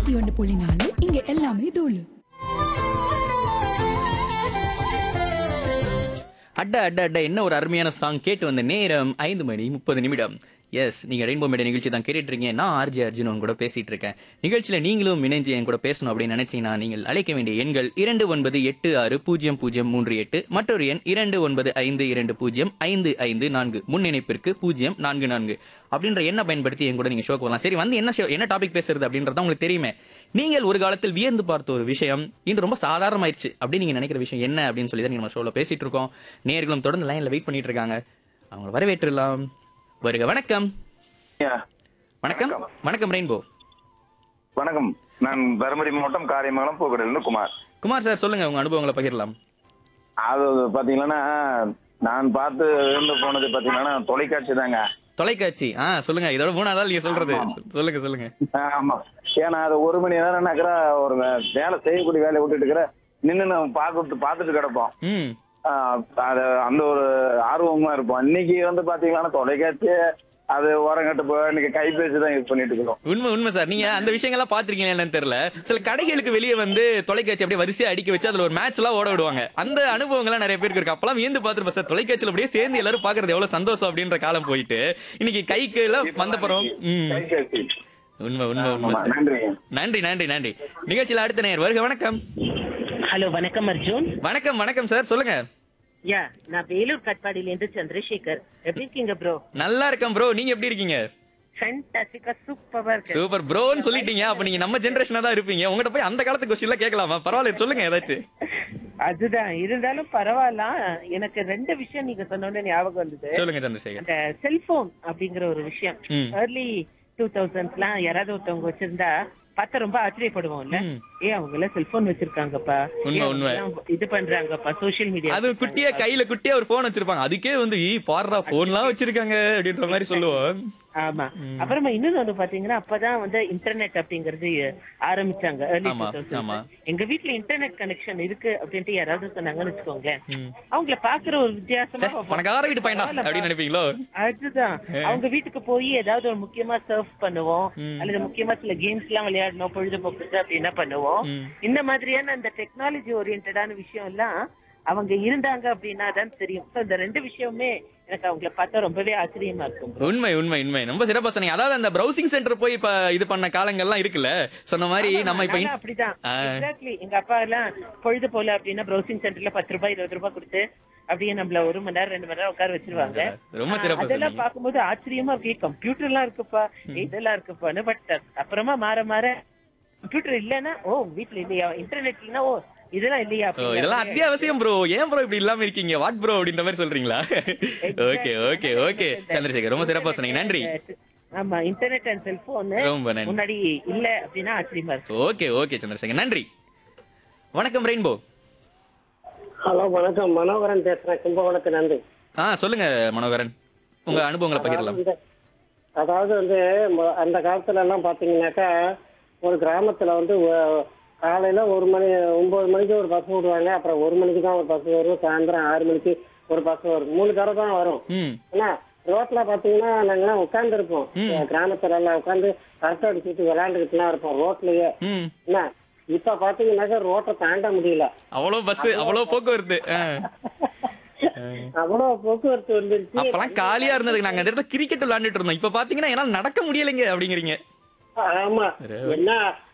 நூத்தி ஒன்று புள்ளி நாலு இங்க எல்லாமே தூளு அட அட அட என்ன ஒரு அருமையான சாங் கேட்டு வந்த நேரம் ஐந்து மணி முப்பது நிமிடம் எஸ் நீங்க ரெயின்போ மேடை நிகழ்ச்சி தான் கேட்டுட்டு இருக்கீங்க நான் ஆர்ஜே அர்ஜுன் உங்க கூட பேசிட்டு இருக்கேன் நிகழ்ச்சியில நீங்களும் இணைஞ்சு என் கூட பேசணும் அப்படின்னு நினைச்சீங்கன்னா நீங்கள் அழைக்க வேண்டிய எண்கள் இரண்டு ஒன்பது எட்டு ஆறு பூஜ்ஜியம் பூஜ்ஜியம் மூன்று எட்டு மற்றொரு எண் இரண்டு ஒன்பது ஐந்து இரண்டு பூஜ்ஜியம் ஐந்து ஐந்து நான்கு முன் இணைப்பிற்கு பூஜ்ஜியம் நான்கு நான்கு அப்படின்ற எண்ணை பயன்படுத்தி என் கூட நீங்க ஷோக்கு வரலாம் சரி வந்து என்ன show- என்ன டாபிக் பேசுறது அப்படின்றத உங்களுக்கு தெரியுமே நீங்கள் ஒரு காலத்தில் வியந்து பார்த்த ஒரு விஷயம் இன்று ரொம்ப சாதாரணமாயிருச்சு அப்படின்னு நீங்க நினைக்கிற விஷயம் என்ன அப்படின்னு சொல்லி தான் நம்ம ஷோல பேசிட்டு இருக்கோம் நேர்களும் தொடர்ந்து லைன்ல வெயிட் பண்ணிட்டு இருக்காங்க அவங்களை வரவேற்றலாம் வருக வணக்கம் ஐயா, வணக்கம் வணக்கம் ரெயின்போ வணக்கம் நான் தருமபுரி மாவட்டம் காரியமங்கலம் பூக்கடையிலிருந்து குமார் குமார் சார் சொல்லுங்க உங்க அனுபவங்களை பகிரலாம் அது பாத்தீங்கன்னா நான் பார்த்து இருந்து போனது பாத்தீங்கன்னா தொலைக்காட்சி தாங்க தொலைக்காட்சி ஆ சொல்லுங்க இதோட மூணாவது நாள் நீங்க சொல்றது சொல்லுங்க சொல்லுங்க ஆமா ஏன்னா அது ஒரு மணி நேரம் நகர ஒரு வே- வேலை செய்யக்கூடிய வேலையை விட்டுட்டு இருக்கிற நின்று நம்ம பார்த்துட்டு பார்த்துட்டு கிடப்போம் ம் ஆஹ் அது அந்த ஒரு ஆர்வமா இருப்போம் இன்னைக்கு வந்து பாத்தீங்கன்னா தொலைக்காட்சி அது ஓரங்கட்டு போய் இன்னைக்கு கைபேசி தான் யூஸ் பண்ணிட்டு இருக்கிறோம் உண்மை உண்மை சார் நீங்க அந்த விஷயங்கள்லாம் பாத்திருக்கீங்க என்னன்னு தெரியல சில கடைகளுக்கு வெளியே வந்து தொலைக்காட்சி அப்படியே வரிசையா அடிக்க வச்சு அதுல ஒரு மேட்ச் எல்லாம் ஓட விடுவாங்க அந்த அனுபவங்கள்லாம் நிறைய பேருக்கு இருக்கு அப்பெல்லாம் வியந்து பார்த்துருப்போம் சார் தொலைக்காட்சியில அப்படியே சேர்ந்து எல்லாரும் பாக்குறது எவ்வளவு சந்தோஷம் அப்படின்ற காலம் போயிட்டு இன்னைக்கு கைக்கு எல்லாம் வந்தப்புறம் ம் கைபேசி உண்மை உண்மை உண்மை ஆமா, சார் நன்றி நன்றி நன்றி நன்றி நிகழ்ச்சியில அடுத்த நேர் வருக வணக்கம் ஹலோ வணக்கம் அர்ஜுன் வணக்கம் வணக்கம் சார் சொல்லுங்க யா நான் வேலூர் கட்பாடியில இருந்து சந்திரசேகர் எப்படி இருக்கீங்க ப்ரோ நல்லா இருக்கேன் ப்ரோ நீங்க எப்படி இருக்கீங்க ஃபேண்டாஸ்டிக்கா சூப்பரா இருக்கு சூப்பர் ப்ரோன்னு சொல்லிட்டீங்க அப்ப நீங்க நம்ம ஜெனரேஷனா தான் இருப்பீங்க உங்ககிட்ட போய் அந்த காலத்து கொஸ்டின்லாம் கேட்கலாமா பரவாயில்ல சொல்லுங்க ஏதாச்சும் அதுதான் இருந்தாலும் பரவாயில்ல எனக்கு ரெண்டு விஷயம் நீங்க சொன்னோட ஞாபகம் வந்தது சொல்லுங்க சந்திரசேகர் அந்த செல்போன் அப்படிங்கிற ஒரு விஷயம் ம். ஏர்லி டூ தௌசண்ட்ஸ்லாம் யாராவது ஒருத்தவங்க வச்சிருந்தா பார்த்தா ரொம்ப ஆச்சரியப்படுவோம்ல ம். ஏ அவங்க எல்லாம் செல்போன் வச்சிருக்காங்கப்பா உண்மை, ஏ, உண்மை. அவங்கெல்லாம் இது பண்றாங்கப்பா சோஷியல் மீடியா அது குட்டியா கையில குட்டியா ஒரு போன் வச்சிருப்பாங்க அதுக்கே வந்து ஈ பாடுறா போன்லாம் வச்சிருக்காங்க அப்படின்ற மாதிரி சொல்லுவோம் ஆமா அப்புறமா இன்னொன்னு வந்து பாத்தீங்கன்னா அப்பதான் வந்து இன்டர்நெட் அப்படிங்கறது ஆரம்பிச்சாங்க early ஆமா, 2000s. ஆமா. எங்க வீட்ல இன்டர்நெட் கனெக்ஷன் இருக்கு அப்படின்ட்டு யாராவது சொன்னாங்கன்னு வச்சுக்கோங்களேன் ம். அவங்கள பாக்குற ஒரு ச்சே, வித்தியாசமா பணக்கார வீட்டு பையனா அப்படின்னு நினைப்பீங்களோ அதுதான் அவங்க வீட்டுக்கு போய் ஏதாவது ஒரு முக்கியமா சர்ஃப் பண்ணுவோம் ம். அல்லது முக்கியமா சில கேம்ஸ் எல்லாம் விளையாடணும் பொழுதுபோக்கு அப்படின்னா பண்ணுவோம் ம். இந்த மாதிரியான அந்த டெக்னாலஜி ஓரியன்டான விஷயம் எல்லாம் அவங்க இருந்தாங்க அப்படின்னா தான் தெரியும் So, இந்த ரெண்டு விஷயமுமே எனக்கு அவங்கள பார்த்தா ரொம்பவே ஆச்சரியமா இருக்கும் உண்மை உண்மை உண்மை ரொம்ப சிறப்பா சொன்னீங்க அதாவது அந்த பிரவுசிங் சென்டர் போய் இப்ப இது பண்ண காலங்கள்லாம் இருக்குல்ல சொன்ன மாதிரி நம்ம இப்ப நானும் இன்- அப்படிதான் ஆ. எக்ஸாக்ட்லி எங்க அப்பா எல்லாம் பொழுது போல அப்படின்னா ப்ரௌசிங் சென்டர்ல பத்து ரூபாய் இருபது ரூபாய் கொடுத்து அப்படியே நம்மள ஒரு மணி நேரம் ரெண்டு மணி நேரம் உட்கார வச்சிருவாங்க ரொம்ப ஆ, சிறப்பா அதெல்லாம் சொன்னீங்க. பார்க்கும்போது ஆச்சரியமா இருக்கு கம்ப்யூட்டர் எல்லாம் இருக்குப்பா இதெல்லாம் இருக்குப்பான்னு பட் அப்புறமா மாற மாற கம்ப்யூட்டர் இல்லைன்னா ஓ வீட்ல இல்லையா இன்டர்நெட் இல்லைன்னா ஓ இதெல்லாம் இல்லையா ஓ, அப்படிங்கிற இதெல்லாம் மாதிரி அத்தியாவசியம் ப்ரோ ஏன் ப்ரோ இப்படி இல்லாம இருக்கீங்க வாட் ப்ரோ அப்படின்ற மாதிரி சொல்றீங்களா ஓகே ஓகே ஓகே சந்திரசேகர் ரொம்ப சிறப்பா சொன்னீங்க நன்றி ஆமா இன்டர்நெட் அண்ட் செல்போன் ரொம்ப நன்றி. முன்னாடி இல்ல அப்படின்னா ஆச்சரியமா இருக்கு ஓகே ஓகே சந்திரசேகர் நன்றி வணக்கம் ரெயின்போ ஹலோ வணக்கம் மனோகரன் பேசுறேன் கும்பகோணத்துல இருந்து ஆ சொல்லுங்க மனோகரன் உங்க அனுபவங்களை பகிரலாம் இந்த- அதாவது வந்து ம- அந்த காலத்துல எல்லாம் பாத்தீங்கன்னாக்கா ஒரு கிராமத்துல வந்து ஒ- காலையில ஒரு மணி ஒன்பது மணிக்கு ஒரு பஸ் விடுவாங்க அப்புறம் ஒரு மணிக்கு தான் ஒரு பஸ் வரும் சாயந்தரம் ஆறு மணிக்கு ஒரு பஸ் வரும் மூணு தடவை தான் வரும் ம் ஏன்னா ரோட்ல பாத்தீங்கன்னா நாங்கெல்லாம் உட்கார்ந்து இருப்போம் கிராமத்துல எல்லாம் உட்கார்ந்து கரெக்டா அடிச்சுட்டு விளையாண்டுக்கிட்டுலாம் இருப்போம் ரோட்லயே ம் என்ன இப்ப பாத்தீங்கன்னாக்கா ரோட்டை தாண்ட முடியல அவ்வளவு பஸ் அவ்வளவு போக்குவரத்து ஆ. அவ்வளவு போக்குவரத்து வந்துருச்சு அப்பெல்லாம் காலியா இருந்ததுக்கு நாங்க அந்த இடத்துல கிரிக்கெட் விளையாண்டுட்டு இருந்தோம் இப்ப பாத்தீங்கன்னா என்னால நடக்க முடியலைங்க அப்படிங்கிறீங்க ஆமா என்ன